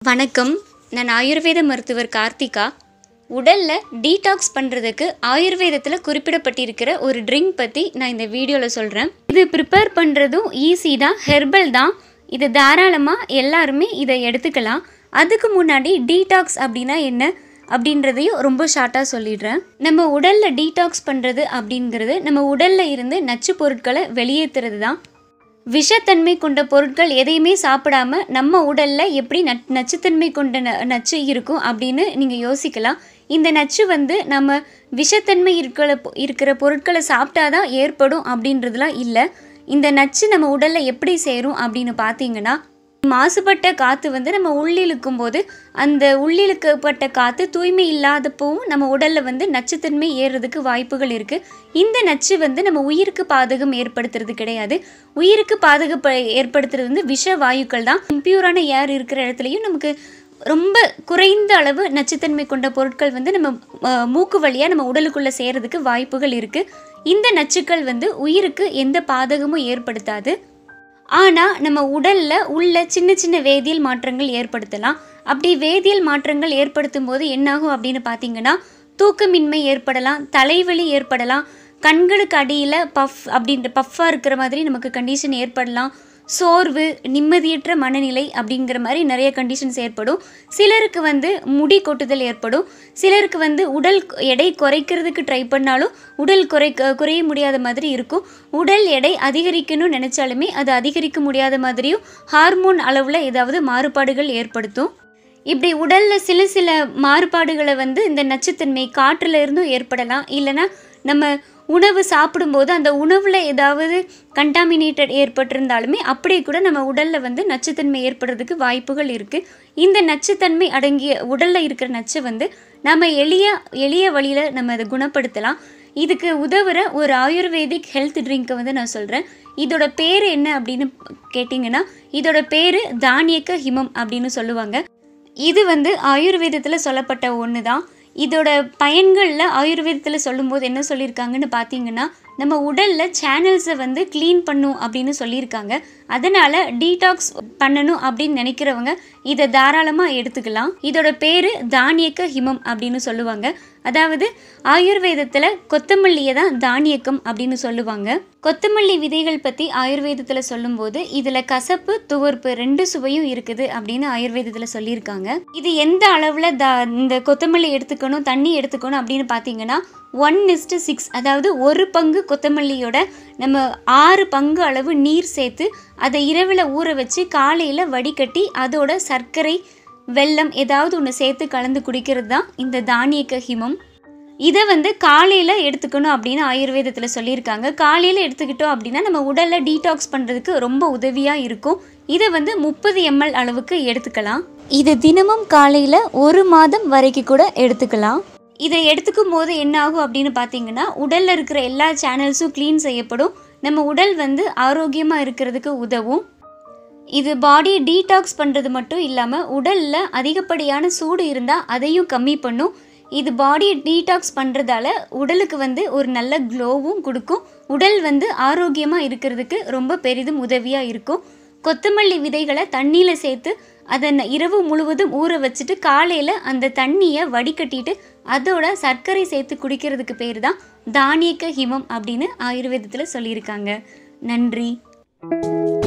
வணக்கம் நான் ஆயுர்வேத மருத்துவர் கார்த்திகா உடலில் டீடாக்ஸ் பண்ணுறதுக்கு ஆயுர்வேதத்தில் குறிப்பிடப்பட்டிருக்கிற ஒரு ட்ரிங்க் பற்றி நான் இந்த வீடியோவில் சொல்கிறேன் இது ப்ரிப்பேர் பண்ணுறதும் ஈஸி தான் ஹெர்பல் தான் இது தாராளமாக எல்லாருமே இதை எடுத்துக்கலாம் அதுக்கு முன்னாடி டீடாக்ஸ் அப்படின்னா என்ன அப்படின்றதையும் ரொம்ப ஷார்ட்டாக சொல்லிடுறேன் நம்ம உடலில் டீடாக்ஸ் பண்ணுறது அப்படிங்கிறது நம்ம உடலில் இருந்து நச்சு பொருட்களை வெளியேற்றுறது தான் விஷத்தன்மை கொண்ட பொருட்கள் எதையுமே சாப்பிடாம நம்ம உடல்ல எப்படி நட் நச்சுத்தன்மை கொண்ட ந- நச்சு இருக்கும் அப்படின்னு நீங்க யோசிக்கலாம் இந்த நச்சு வந்து நம்ம விஷத்தன்மை இருக்கிற பொ- இருக்கிற பொருட்களை சாப்பிட்டாதான் ஏற்படும் அப்படின்றதுலாம் இல்லை இந்த நச்சு நம்ம உடல்ல எப்படி சேரும் அப்படின்னு பார்த்தீங்கன்னா மாசுபட்ட காற்று வந்து நம்ம உள்ளிழுக்கும் போது அந்த உள்ளிழுக்கப்பட்ட காற்று தூய்மை இல்லாதப்பவும் நம்ம உடலில் வந்து நச்சுத்தன்மை ஏறுறதுக்கு வாய்ப்புகள் இருக்குது இந்த நச்சு வந்து நம்ம உயிருக்கு பாதகம் ஏற்படுத்துறது கிடையாது உயிருக்கு பாதகம் ஏற்படுத்துறது வந்து விஷ வாயுக்கள் தான் இம்பியூரான ஏர் இருக்கிற இடத்துலையும் நமக்கு ரொம்ப குறைந்த அளவு நச்சுத்தன்மை கொண்ட பொருட்கள் வந்து நம்ம அஹ், மூக்கு வழியாக நம்ம உடலுக்குள்ளே சேரதுக்கு வாய்ப்புகள் இருக்குது இந்த நச்சுக்கள் வந்து உயிருக்கு எந்த பாதகமும் ஏற்படுத்தாது ஆனால் நம்ம உடலில் உள்ள சின்ன சின்ன வேதியியல் மாற்றங்கள் ஏற்படுத்தலாம் அப்படி வேதியியல் மாற்றங்கள் ஏற்படுத்தும் போது என்னாகும் அப்படின்னு பார்த்தீங்கன்னா தூக்கமின்மை ஏற்படலாம் தலைவலி ஏற்படலாம் கண்களுக்கு அடியில் பஃப் அப்படின்ற பஃப்பாக இருக்கிற மாதிரி நமக்கு கண்டிஷன் ஏற்படலாம் சோர்வு நிம்மதியற்ற மனநிலை அப்படிங்கிற மாதிரி நிறைய கண்டிஷன்ஸ் ஏற்படும் சிலருக்கு வந்து முடி கொட்டுதல் ஏற்படும் சிலருக்கு வந்து உடல் எடை குறைக்கிறதுக்கு ட்ரை பண்ணாலும் உடல் குறை குறைய முடியாத மாதிரி இருக்கும் உடல் எடை அதிகரிக்கணும்னு நினச்சாலுமே அது அதிகரிக்க முடியாத மாதிரியும் ஹார்மோன் அளவில் ஏதாவது மாறுபாடுகள் ஏற்படுத்தும் இப்படி உடலில் சில சில மாறுபாடுகளை வந்து இந்த நச்சுத்தன்மை காற்றுல இருந்தும் ஏற்படலாம் இல்லைன்னா நம்ம உணவு சாப்பிடும்போது அந்த உணவில் ஏதாவது கண்டாமினேட்டட் ஏற்பட்டிருந்தாலுமே அப்படியே கூட நம்ம உடலில் வந்து நச்சுத்தன்மை ஏற்படுறதுக்கு வாய்ப்புகள் இருக்குது இந்த நச்சுத்தன்மை அடங்கிய உடலில் இருக்கிற நச்சை வந்து நம்ம எளிய எளிய வழியில் நம்ம அதை குணப்படுத்தலாம் இதுக்கு உதவுற ஒரு ஆயுர்வேதிக் ஹெல்த் ட்ரிங்க்கை வந்து நான் சொல்கிறேன் இதோட பேர் என்ன அப்படின்னு கேட்டிங்கன்னா இதோட பேர் தானியக்க ஹிமம் அப்படின்னு சொல்லுவாங்க இது வந்து ஆயுர்வேதத்தில் சொல்லப்பட்ட ஒன்று தான் இதோட பயன்களில் ஆயுர்வேதத்தில் சொல்லும்போது என்ன சொல்லியிருக்காங்கன்னு பார்த்தீங்கன்னா நம்ம உடலில் சேனல்ஸை வந்து க்ளீன் பண்ணும் அப்படின்னு சொல்லியிருக்காங்க அதனால் டீடாக்ஸ் பண்ணணும் அப்படின்னு நினைக்கிறவங்க இதை தாராளமாக எடுத்துக்கலாம் இதோட பேர் தானியக்க ஹிமம் அப்படின்னு சொல்லுவாங்க அதாவது ஆயுர்வேதத்தில் கொத்தமல்லியை தான் தானியக்கம் அப்படின்னு சொல்லுவாங்க கொத்தமல்லி விதைகள் பற்றி ஆயுர்வேதத்தில் சொல்லும்போது இதில் கசப்பு துவர்ப்பு ரெண்டு சுவையும் இருக்குது அப்படின்னு ஆயுர்வேதத்தில் சொல்லியிருக்காங்க இது எந்த அளவில் த இந்த கொத்தமல்லி எடுத்துக்கணும் தண்ணி எடுத்துக்கணும் அப்படின்னு பார்த்தீங்கன்னா ஒன் இஸ்டு சிக்ஸ் அதாவது ஒரு பங்கு கொத்தமல்லியோட நம்ம ஆறு பங்கு அளவு நீர் சேர்த்து அதை இரவில் ஊற வச்சு காலையில் வடிகட்டி அதோட சர்க்கரை வெல்லம் ஏதாவது ஒன்று சேர்த்து கலந்து குடிக்கிறது தான் இந்த தானியக்க ஹிமம் இதை வந்து காலையில் எடுத்துக்கணும் அப்படின்னு ஆயுர்வேதத்தில் சொல்லியிருக்காங்க காலையில் எடுத்துக்கிட்டோம் அப்படின்னா நம்ம உடலில் டீடாக்ஸ் பண்ணுறதுக்கு ரொம்ப உதவியாக இருக்கும் இதை வந்து முப்பது எம்எல் அளவுக்கு எடுத்துக்கலாம் இது தினமும் காலையில் ஒரு மாதம் வரைக்கும் கூட எடுத்துக்கலாம் இதை எடுத்துக்கும் போது என்ன ஆகும் அப்படின்னு பார்த்தீங்கன்னா உடலில் இருக்கிற எல்லா சேனல்ஸும் க்ளீன் செய்யப்படும் நம்ம உடல் வந்து ஆரோக்கியமாக இருக்கிறதுக்கு உதவும் இது பாடி டீடாக்ஸ் பண்ணுறது மட்டும் இல்லாமல் உடலில் அதிகப்படியான சூடு இருந்தால் அதையும் கம்மி பண்ணும் இது பாடியை டீடாக்ஸ் பண்ணுறதால உடலுக்கு வந்து ஒரு நல்ல க்ளோவும் கொடுக்கும் உடல் வந்து ஆரோக்கியமாக இருக்கிறதுக்கு ரொம்ப பெரிதும் உதவியாக இருக்கும் கொத்தமல்லி விதைகளை தண்ணியில் சேர்த்து அதை ந- இரவு முழுவதும் ஊற வச்சுட்டு காலையில் அந்த தண்ணியை வடிகட்டிட்டு அதோட சர்க்கரை சேர்த்து குடிக்கிறதுக்கு பேர் தான் தானியக்க ஹிமம் அப்படின்னு ஆயுர்வேதத்தில் சொல்லியிருக்காங்க நன்றி